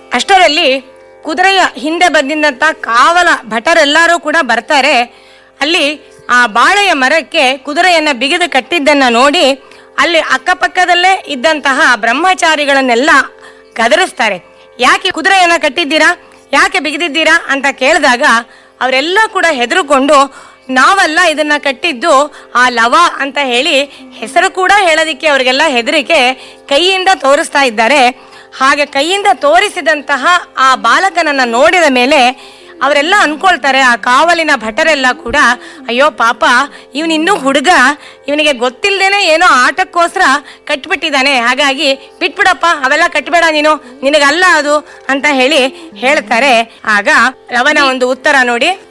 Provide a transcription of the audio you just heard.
ಅಷ್ಟರಲ್ಲಿ ಕುದುರೆಯ ಹಿಂದೆ ಬಂದಿದ್ದಂತ ಕಾವಲ ಭಟರೆಲ್ಲರೂ ಕೂಡ ಬರ್ತಾರೆ ಅಲ್ಲಿ ಆ ಬಾಳೆಯ ಮರಕ್ಕೆ ಕುದುರೆಯನ್ನ ಬಿಗಿದು ಕಟ್ಟಿದ್ದನ್ನ ನೋಡಿ ಅಲ್ಲಿ ಅಕ್ಕಪಕ್ಕದಲ್ಲೇ ಇದ್ದಂತಹ ಬ್ರಹ್ಮಚಾರಿಗಳನ್ನೆಲ್ಲ ಗದರಿಸ್ತಾರೆ ಯಾಕೆ ಕುದುರೆಯನ್ನ ಕಟ್ಟಿದ್ದೀರಾ ಯಾಕೆ ಬಿಗಿದಿದ್ದೀರಾ ಅಂತ ಕೇಳಿದಾಗ ಅವರೆಲ್ಲ ಕೂಡ ಹೆದರುಕೊಂಡು ನಾವಲ್ಲ ಇದನ್ನ ಕಟ್ಟಿದ್ದು ಆ ಲವ ಅಂತ ಹೇಳಿ ಹೆಸರು ಕೂಡ ಹೇಳೋದಿಕ್ಕೆ ಅವರಿಗೆಲ್ಲ ಹೆದರಿಕೆ ಕೈಯಿಂದ ತೋರಿಸ್ತಾ ಇದ್ದಾರೆ ಹಾಗೆ ಕೈಯಿಂದ ತೋರಿಸಿದಂತಹ ಆ ಬಾಲಕನನ್ನ ನೋಡಿದ ಮೇಲೆ ಅವರೆಲ್ಲ ಅನ್ಕೊಳ್ತಾರೆ ಆ ಕಾವಲಿನ ಭಟರೆಲ್ಲ ಕೂಡ ಅಯ್ಯೋ ಪಾಪ ಇವನ್ ಇನ್ನೂ ಹುಡುಗ ಇವನಿಗೆ ಗೊತ್ತಿಲ್ದೇನೆ ಏನೋ ಆಟಕ್ಕೋಸ್ಕರ ಕಟ್ಬಿಟ್ಟಿದ್ದಾನೆ ಹಾಗಾಗಿ ಬಿಟ್ಬಿಡಪ್ಪ ಅವೆಲ್ಲ ಕಟ್ಬೇಡ ನೀನು ನಿನಗಲ್ಲ ಅದು ಅಂತ ಹೇಳಿ ಹೇಳ್ತಾರೆ ಆಗ ರವನ ಒಂದು ಉತ್ತರ ನೋಡಿ